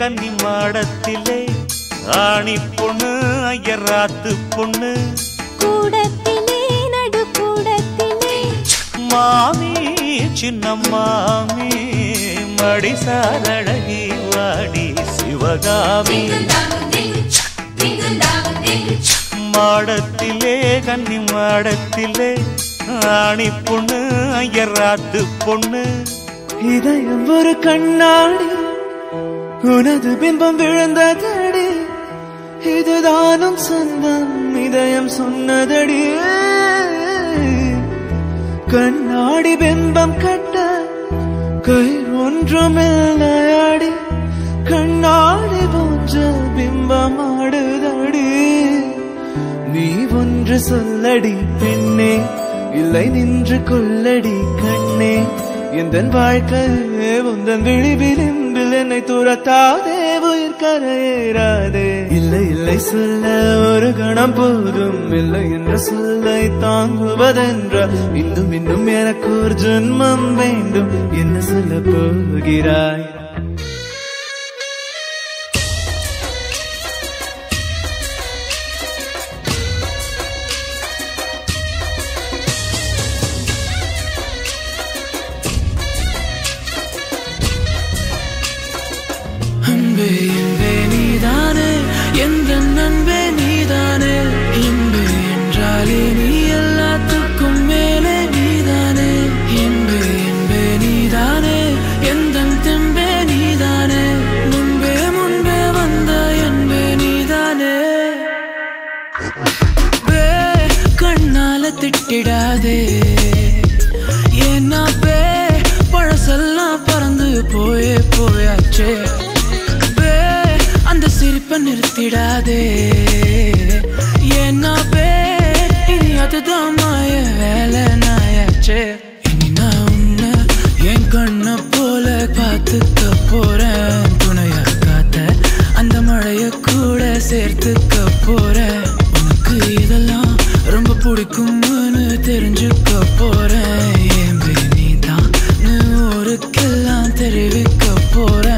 கன்னி மாடத்திலே ஆணி பொண்ணு ஐயராத்து பொண்ணு கூடத்திலே நடு கூடத்திலே மாமி சின்ன மாமி மடிசாரழகி வாடி சிவகாமி மாடத்திலே கன்னி மாடத்திலே ஆணி பொண்ணு ஐயராத்து பொண்ணு இதயம் ஒரு கண்ணாடி உனது பிம்பம் விழுந்ததடி இதுதானும் சொந்தம் இதயம் சொன்னதடி கண்ணாடி பிம்பம் கட்ட கை ஒன்றுமில்லையாடி கண்ணாடி போன்ற பிம்பம் ஆடுதடி நீ ஒன்று சொல்லடி பெண்ணே இல்லை நின்று கொள்ளடி கண்ணே எந்த வாழ்க்கையே உந்தன் விழிவிளிம்பில் என்னை துரத்தாதே உயிர் கரையேறாதே இல்லை இல்லை சொல்ல ஒரு கணம் போதும் இல்லை என்ற சொல்லை தாங்குவதென்ற இன்னும் இன்னும் எனக்கு ஒரு ஜென்மம் வேண்டும் என்ன சொல்ல போகிறாய் அன்பே என்பே நீதானே எந்த நண்பே நீதானே இன்பே என்றாலே நீ எல்லாத்துக்கும் மேலே நீதானே இன்பே என்பே நீதானே எந்த தெம்பே நீதானே முன்பே முன்பே வந்த என்பே நீதானே பே கண்ணால திட்டிடாதே ஏன்னா பே பழசெல்லாம் பறந்து போயே போயாச்சே பே அந்த சிரிப்பை நிறுத்திடாதே ஏன்னா பே இனி அதுதான் மாய வேலை நாயாச்சே இனி நான் உன்னை என் கண்ணை போல பார்த்துக்க போறேன் துணையா காத்த அந்த மழைய கூட சேர்த்துக்க போறேன் உனக்கு இதெல்லாம் ரொம்ப பிடிக்கும்னு தெரிஞ்சுக்க போறேன் என் நீ தான் ஊருக்கெல்லாம் தெரிவிக்க போறேன்